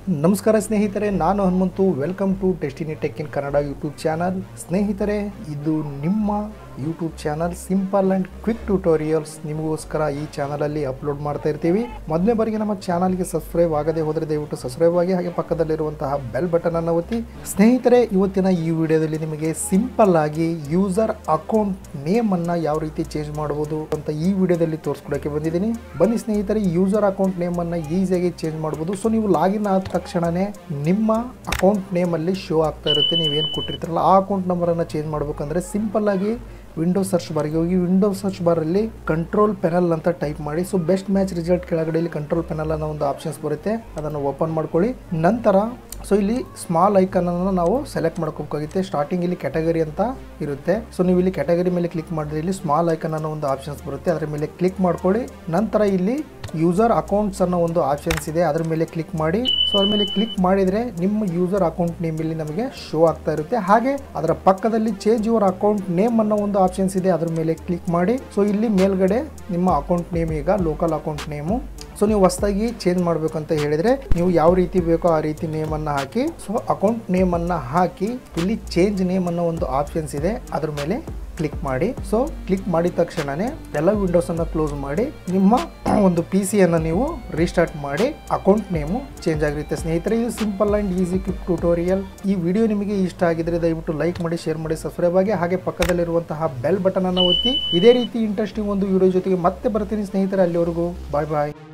ನಮಸ್ಕಾರ ಸ್ನೇಹಿತರೆ ನಾನು Hanumanthu welcome to destiny tech in Kannada YouTube channel ಸ್ನೇಹಿತರೆ ಇದು ನಿಮ್ಮ YouTube channel simple and quick tutorials ನಿಮಗೋಸ್ಕರ ಈ ಚಾನಲಲ್ಲಿ ಅಪ್ಲೋಡ್ ಮಾಡ್ತಾ ಇರ್ತೀವಿ ಮೊದಲನೇ ಬಾರಿಗೆ ನಮ್ಮ ಚಾನಲ್ಗೆ ಸಬ್ಸ್ಕ್ರೈಬ್ ಆಗದೆ ಹೋದರೆ ದಯವಿಟ್ಟು ಸಬ್ಸ್ಕ್ರೈಬ್ ಆಗಿ ಹಾಗೆ ಪಕ್ಕದಲ್ಲಿರುವಂತಹ ಬೆಲ್ ಬಟನ್ ಅನ್ನು ಒತ್ತಿ ಸ್ನೇಹಿತರೆ ಇವತ್ತಿನ ಈ ವಿಡಿಯೋದಲ್ಲಿ ನಿಮಗೆ ಸಿಂಪಲ್ ಆಗಿ ಯೂಸರ್ ಅಕೌಂಟ್ ನೇಮ್ ಅನ್ನ ಯಾವ ರೀತಿ ಚೇಂಜ್ ಮಾಡಬಹುದು ಅಂತ ಈ ವಿಡಿಯೋದಲ್ಲಿ ತೋರಿಸ್ಕೊಡಕ್ಕೆ ಬಂದಿದ್ದೀನಿ ಬನ್ನಿ ಸ್ನೇಹಿತರೆ ಯೂಸರ್ ಅಕೌಂಟ್ ನೇಮ್ ಅನ್ನ ಈಸಿಯಾಗಿ ಚೇಂಜ್ ಮಾಡಬಹುದು ಸೊ ನೀವು ಲಾಗಿನ್ ಆದ ತಕ್ಷಣನೇ ನಿಮ್ಮ ಅಕೌಂಟ್ ನೇಮ್ ಅಲ್ಲಿ ಶೋ ಆಗ್ತಾ ಇರುತ್ತೆ ನೀವೇನು ಕೊಟ್ಟಿರ್ತೀರಲ್ಲ ಆ ಅಕೌಂಟ್ ನಂಬರ್ ಅನ್ನ ಚೇಂಜ್ ಮಾಡಬೇಕಂದ್ರೆ ಸಿಂಪಲ್ ಆಗಿ ವಿಂಡೋ ಸರ್ಚ್ ಬಾರ್ಗೆ ಹೋಗಿ ವಿಂಡೋ ಸರ್ಚ್ ಬಾರಲ್ಲಿ ಕಂಟ್ರೋಲ್ ಪೆನಲ್ ಅಂತ ಟೈಪ್ ಮಾಡಿ ಸೊ ಬೆಸ್ಟ್ ಮ್ಯಾಚ್ ರಿಸಲ್ಟ್ ಕೆಳಗಡೆ ಇಲ್ಲಿ ಕಂಟ್ರೋಲ್ ಪೆನಲ್ ಅನ್ನೋ ಒಂದು ಆಪ್ಷನ್ಸ್ ಬರುತ್ತೆ ಅದನ್ನು ಓಪನ್ ಮಾಡ್ಕೊಳ್ಳಿ ನಂತರ ಸೊ ಇಲ್ಲಿ ಸ್ಮಾಲ್ ಐಕನ್ ಅನ್ನು ನಾವು ಸೆಲೆಕ್ಟ್ ಮಾಡ್ಕೋಬೇಕಾಗುತ್ತೆ ಸ್ಟಾರ್ಟಿಂಗ್ ಇಲ್ಲಿ ಕ್ಯಾಟಗರಿ ಅಂತ ಇರುತ್ತೆ ಸೊ ನೀವು ಇಲ್ಲಿ ಕ್ಯಾಟಗರಿ ಮೇಲೆ ಕ್ಲಿಕ್ ಮಾಡಿದ್ರೆ ಇಲ್ಲಿ ಸ್ಮಾಲ್ ಐಕನ್ ಅನ್ನೋ ಒಂದು ಆಪ್ಷನ್ಸ್ ಬರುತ್ತೆ ಅದರ ಮೇಲೆ ಕ್ಲಿಕ್ ಮಾಡ್ಕೊಳ್ಳಿ ನಂತರ ಇಲ್ಲಿ ಯೂಸರ್ ಅಕೌಂಟ್ಸ್ ಅನ್ನೋ ಒಂದು ಆಪ್ಷನ್ಸ್ ಇದೆ ಅದ್ರ ಮೇಲೆ ಕ್ಲಿಕ್ ಮಾಡಿ ಸೊ ಅದ್ರ ಮೇಲೆ ಕ್ಲಿಕ್ ಮಾಡಿದ್ರೆ ನಿಮ್ಮ ಯೂಸರ್ ಅಕೌಂಟ್ ನೇಮ್ ಇಲ್ಲಿ ನಮಗೆ ಶೋ ಆಗ್ತಾ ಇರುತ್ತೆ ಹಾಗೆ ಅದರ ಪಕ್ಕದಲ್ಲಿ ಚೇಂಜ್ ಯುವರ್ ಅಕೌಂಟ್ ನೇಮ್ ಅನ್ನೋ ಒಂದು ಆಪ್ಷನ್ಸ್ ಇದೆ ಅದ್ರ ಮೇಲೆ ಕ್ಲಿಕ್ ಮಾಡಿ ಸೊ ಇಲ್ಲಿ ಮೇಲ್ಗಡೆ ನಿಮ್ಮ ಅಕೌಂಟ್ ನೇಮ್ ಈಗ ಲೋಕಲ್ ಅಕೌಂಟ್ ನೇಮು ಸೊ ನೀವು ಹೊಸದಾಗಿ ಚೇಂಜ್ ಮಾಡಬೇಕಂತ ಹೇಳಿದ್ರೆ ನೀವು ಯಾವ ರೀತಿ ಬೇಕೋ ಆ ರೀತಿ ನೇಮ್ ಅನ್ನ ಹಾಕಿ ಸೊ ಅಕೌಂಟ್ ನೇಮ್ ಅನ್ನ ಹಾಕಿ ಇಲ್ಲಿ ಚೇಂಜ್ ನೇಮ್ ಅನ್ನೋ ಒಂದು ಆಪ್ಷನ್ಸ್ ಇದೆ ಅದ್ರ ಮೇಲೆ ಕ್ಲಿಕ್ ಮಾಡಿ ಸೊ ಕ್ಲಿಕ್ ಮಾಡಿದ ತಕ್ಷಣನೇ ಎಲ್ಲ ವಿಂಡೋಸ್ ಅನ್ನ ಕ್ಲೋಸ್ ಮಾಡಿ ನಿಮ್ಮ ಒಂದು ಪಿ ಸಿಯನ್ನು ನೀವು ರೀಸ್ಟಾರ್ಟ್ ಮಾಡಿ ಅಕೌಂಟ್ ನೇಮು ಚೇಂಜ್ ಆಗಿರುತ್ತೆ ಸ್ನೇಹಿತರೆ ಇದು simple and easy quick tutorial ಈ ವಿಡಿಯೋ ನಿಮಗೆ ಇಷ್ಟ ಆಗಿದ್ರೆ ದಯವಿಟ್ಟು ಲೈಕ್ ಮಾಡಿ ಶೇರ್ ಮಾಡಿ ಸಬ್ಸ್ಕ್ರೈಬ್ ಆಗಿ ಹಾಗೆ ಪಕ್ಕದಲ್ಲಿರುವಂತಹ ಬೆಲ್ ಬಟನ್ ಅನ್ನು ಒತ್ತಿ ಇದೇ ರೀತಿ ಇಂಟ್ರೆಸ್ಟಿಂಗ್ ಒಂದು ವಿಡಿಯೋ ಜೊತೆಗೆ ಮತ್ತೆ ಬರ್ತೀನಿ ಸ್ನೇಹಿತರೆ ಅಲ್ಲಿವರೆಗೂ ಬಾಯ್ ಬಾಯ್